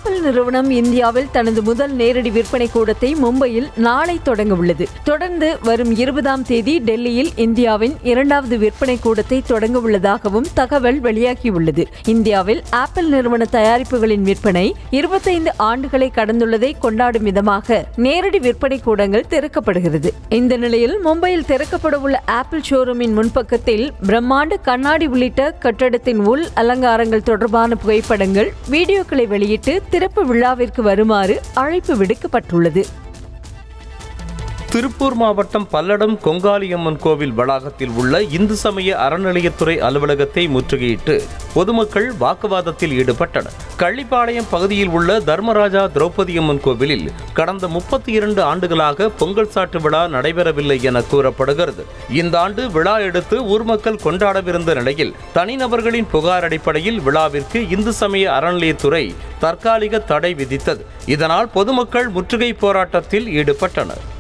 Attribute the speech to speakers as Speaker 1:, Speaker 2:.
Speaker 1: apple நிறுவனம் இந்தியாவில் தனது முதல் நேரடி விற்பனை கூடத்தை மும்பையில் நாளை தொடங்க உள்ளது தொடர்ந்து வரும் இருபதாம் தேதி டெல்லியில் இந்தியாவின் இரண்டாவது விற்பனை கூடத்தை தொடங்க உள்ளதாகவும் தகவல் வெளியாகியுள்ளது இந்தியாவில் ஆப்பிள் நிறுவன தயாரிப்புகளின் விற்பனை இருபத்தைந்து ஆண்டுகளை கடந்துள்ளதை கொண்டாடும் விதமாக நேரடி விற்பனை கூடங்கள் திறக்கப்படுகிறது இந்த நிலையில் மும்பையில் திறக்கப்பட உள்ள ஆப்பிள் ஷோரூமின் முன்பக்கத்தில் பிரம்மாண்ட கண்ணாடி உள்ளிட்ட கட்டடத்தின் உள் அலங்காரங்கள் தொடர்பான புகைப்படங்கள் வீடியோக்களை வெளியிட்டு திறப்பு விழாவிற்கு வருமாறு அழைப்பு விடுக்கப்பட்டுள்ளது
Speaker 2: திருப்பூர் மாவட்டம் பல்லடம் கொங்காலியம்மன் கோவில் வளாகத்தில் உள்ள இந்து சமய அறநிலையத்துறை அலுவலகத்தை முற்றுகையிட்டு பொதுமக்கள் வாக்குவாதத்தில் ஈடுபட்டனர் கள்ளிப்பாளையம் பகுதியில் உள்ள தர்மராஜா திரௌபதியம்மன் கோவிலில் கடந்த முப்பத்தி இரண்டு ஆண்டுகளாக பொங்கல் சாட்டு விழா நடைபெறவில்லை என கூறப்படுகிறது இந்த ஆண்டு விழா எடுத்து ஊர் மக்கள் கொண்டாடவிருந்த நிலையில் தனிநபர்களின் புகார் அடிப்படையில் விழாவிற்கு இந்து சமய அறநிலையத்துறை தற்காலிக தடை விதித்தது இதனால் பொதுமக்கள் முற்றுகை போராட்டத்தில் ஈடுபட்டனர்